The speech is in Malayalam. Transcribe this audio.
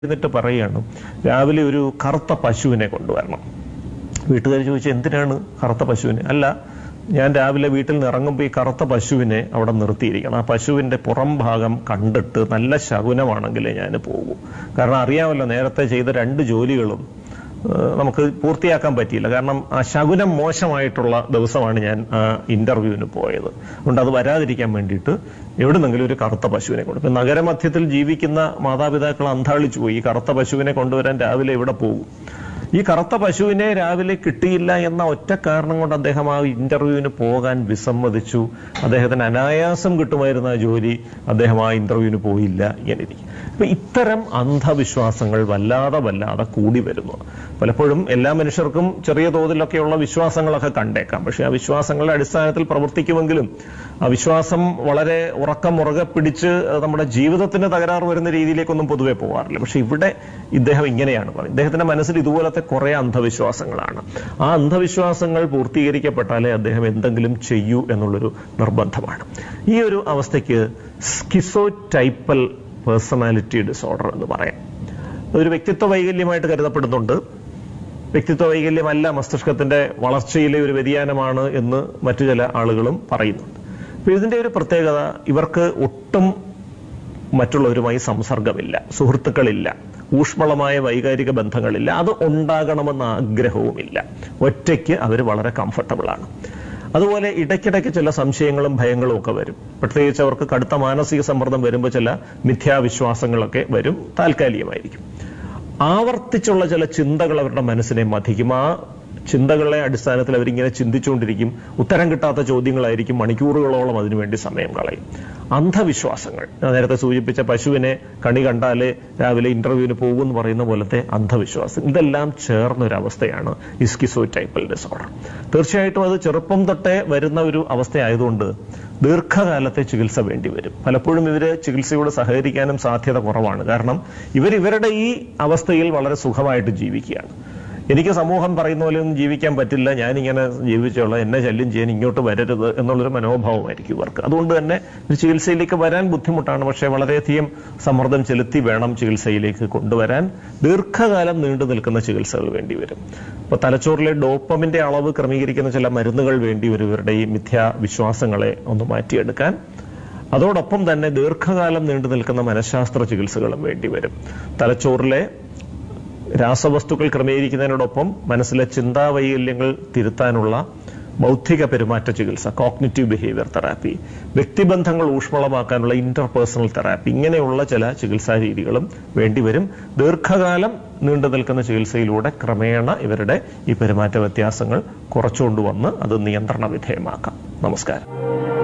എന്നിട്ട് പറയുകയാണ് രാവിലെ ഒരു കറുത്ത പശുവിനെ കൊണ്ടുവരണം വീട്ടുകാർ ചോദിച്ചു എന്തിനാണ് കറുത്ത പശുവിനെ അല്ല ഞാൻ രാവിലെ വീട്ടിൽ നിന്ന് ഇറങ്ങുമ്പോൾ ഈ കറുത്ത പശുവിനെ അവിടെ നിർത്തിയിരിക്കണം ആ പശുവിന്റെ പുറം ഭാഗം കണ്ടിട്ട് നല്ല ശകുനമാണെങ്കിലേ ഞാൻ പോകൂ കാരണം അറിയാമല്ലോ നേരത്തെ ചെയ്ത രണ്ട് ജോലികളും ഏഹ്, നമുക്ക് പൂർത്തിയാക്കാൻ പറ്റിയില്ല കാരണം ആ ശകുനം മോശമായിട്ടുള്ള ദിവസമാണ് ഞാൻ ആ ഇന്റർവ്യൂവിന് പോയത് അതുകൊണ്ട് അത് വരാതിരിക്കാൻ വേണ്ടിയിട്ട് എവിടുന്നെങ്കിലും ഒരു കറുത്ത പശുവിനെ കൊണ്ട് ഇപ്പൊ നഗരമധ്യത്തിൽ ജീവിക്കുന്ന മാതാപിതാക്കൾ അന്താളിച്ചു പോയി ഈ കറുത്ത പശുവിനെ കൊണ്ടുവരാൻ രാവിലെ എവിടെ പോകും ഈ കറുത്ത പശുവിനെ രാവിലെ കിട്ടിയില്ല എന്ന ഒറ്റ കാരണം കൊണ്ട് അദ്ദേഹം ആ ഇന്റർവ്യൂവിന് പോകാൻ വിസമ്മതിച്ചു അദ്ദേഹത്തിന് അനായാസം കിട്ടുമായിരുന്ന ആ ജോലി അദ്ദേഹം ആ ഇന്റർവ്യൂവിന് പോയില്ല എന്നിരിക്കും അപ്പൊ ഇത്തരം അന്ധവിശ്വാസങ്ങൾ വല്ലാതെ വല്ലാതെ കൂടി വരുന്നു പലപ്പോഴും എല്ലാ മനുഷ്യർക്കും ചെറിയ തോതിലൊക്കെയുള്ള വിശ്വാസങ്ങളൊക്കെ കണ്ടേക്കാം പക്ഷെ ആ വിശ്വാസങ്ങളുടെ അടിസ്ഥാനത്തിൽ പ്രവർത്തിക്കുമെങ്കിലും ആ വിശ്വാസം വളരെ ഉറക്കം മുറുകെ പിടിച്ച് നമ്മുടെ ജീവിതത്തിന് തകരാറ് വരുന്ന രീതിയിലേക്കൊന്നും പൊതുവെ പോകാറില്ല പക്ഷെ ഇവിടെ ഇദ്ദേഹം ഇങ്ങനെയാണ് പറയുന്നത് ഇദ്ദേഹത്തിന്റെ മനസ്സിൽ ഇതുപോലത്തെ കുറെ അന്ധവിശ്വാസങ്ങളാണ് ആ അന്ധവിശ്വാസങ്ങൾ പൂർത്തീകരിക്കപ്പെട്ടാലേ അദ്ദേഹം എന്തെങ്കിലും ചെയ്യൂ എന്നുള്ളൊരു നിർബന്ധമാണ് ഈ ഒരു അവസ്ഥയ്ക്ക് സ്കിസോ ടൈപ്പൽ പേഴ്സണാലിറ്റി ഡിസോർഡർ എന്ന് പറയാം ഒരു വ്യക്തിത്വ വൈകല്യമായിട്ട് കരുതപ്പെടുന്നുണ്ട് വ്യക്തിത്വ വൈകല്യമല്ല മസ്തിഷ്കത്തിന്റെ വളർച്ചയിലെ ഒരു വ്യതിയാനമാണ് എന്ന് മറ്റു ചില ആളുകളും പറയുന്നുണ്ട് അപ്പൊ ഇതിന്റെ ഒരു പ്രത്യേകത ഇവർക്ക് ഒട്ടും മറ്റുള്ളവരുമായി സംസർഗമില്ല സുഹൃത്തുക്കളില്ല ഊഷ്മളമായ വൈകാരിക ബന്ധങ്ങളില്ല അത് ഉണ്ടാകണമെന്ന ആഗ്രഹവുമില്ല ഒറ്റയ്ക്ക് അവർ വളരെ കംഫർട്ടബിൾ ആണ് അതുപോലെ ഇടയ്ക്കിടയ്ക്ക് ചില സംശയങ്ങളും ഭയങ്ങളും ഒക്കെ വരും പ്രത്യേകിച്ച് അവർക്ക് കടുത്ത മാനസിക സമ്മർദ്ദം വരുമ്പോൾ ചില മിഥ്യാവിശ്വാസങ്ങളൊക്കെ വരും താൽക്കാലികമായിരിക്കും ആവർത്തിച്ചുള്ള ചില ചിന്തകൾ അവരുടെ മനസ്സിനെ മതിക്കും ആ ചിന്തകളെ അടിസ്ഥാനത്തിൽ അവരിങ്ങനെ ചിന്തിച്ചുകൊണ്ടിരിക്കും ഉത്തരം കിട്ടാത്ത ചോദ്യങ്ങളായിരിക്കും മണിക്കൂറുകളോളം അതിനുവേണ്ടി സമയം കളയും അന്ധവിശ്വാസങ്ങൾ ഞാൻ നേരത്തെ സൂചിപ്പിച്ച പശുവിനെ കണി കണ്ടാലേ രാവിലെ ഇന്റർവ്യൂവിന് പോകും എന്ന് പറയുന്ന പോലത്തെ അന്ധവിശ്വാസം ഇതെല്ലാം ചേർന്നൊരവസ്ഥയാണ് ഇസ്കിസോ ടൈപ്പൽ ഡിസോർഡർ തീർച്ചയായിട്ടും അത് ചെറുപ്പം തൊട്ടേ വരുന്ന ഒരു അവസ്ഥയായതുകൊണ്ട് ദീർഘകാലത്തെ ചികിത്സ വേണ്ടി വരും പലപ്പോഴും ഇവര് ചികിത്സയോട് സഹകരിക്കാനും സാധ്യത കുറവാണ് കാരണം ഇവർ ഇവരുടെ ഈ അവസ്ഥയിൽ വളരെ സുഖമായിട്ട് ജീവിക്കുകയാണ് എനിക്ക് സമൂഹം പറയുന്ന പോലെ ഒന്നും ജീവിക്കാൻ പറ്റില്ല ഞാനിങ്ങനെ ജീവിച്ചോളാം എന്നെ ശല്യം ചെയ്യാൻ ഇങ്ങോട്ട് വരരുത് എന്നുള്ളൊരു മനോഭാവമായിരിക്കും ഇവർക്ക് അതുകൊണ്ട് തന്നെ ഒരു ചികിത്സയിലേക്ക് വരാൻ ബുദ്ധിമുട്ടാണ് പക്ഷേ വളരെയധികം സമ്മർദ്ദം ചെലുത്തി വേണം ചികിത്സയിലേക്ക് കൊണ്ടുവരാൻ ദീർഘകാലം നീണ്ടു നിൽക്കുന്ന ചികിത്സകൾ വേണ്ടി വരും അപ്പൊ തലച്ചോറിലെ ഡോപ്പമിന്റെ അളവ് ക്രമീകരിക്കുന്ന ചില മരുന്നുകൾ വേണ്ടി വരും ഇവരുടെ ഈ മിഥ്യാവിശ്വാസങ്ങളെ ഒന്ന് മാറ്റിയെടുക്കാൻ അതോടൊപ്പം തന്നെ ദീർഘകാലം നീണ്ടു നിൽക്കുന്ന മനഃശാസ്ത്ര ചികിത്സകളും വേണ്ടി വരും തലച്ചോറിലെ രാസവസ്തുക്കൾ ക്രമീകരിക്കുന്നതിനോടൊപ്പം മനസ്സിലെ ചിന്താവൈകല്യങ്ങൾ തിരുത്താനുള്ള ബൗദ്ധിക പെരുമാറ്റ ചികിത്സ കോഗ്നിറ്റീവ് ബിഹേവിയർ തെറാപ്പി വ്യക്തിബന്ധങ്ങൾ ഊഷ്മളമാക്കാനുള്ള ഇന്റർപേഴ്സണൽ തെറാപ്പി ഇങ്ങനെയുള്ള ചില ചികിത്സാ രീതികളും വേണ്ടിവരും ദീർഘകാലം നീണ്ടു നിൽക്കുന്ന ചികിത്സയിലൂടെ ക്രമേണ ഇവരുടെ ഈ പെരുമാറ്റ വ്യത്യാസങ്ങൾ കുറച്ചുകൊണ്ടുവന്ന് അത് നിയന്ത്രണ വിധേയമാക്കാം നമസ്കാരം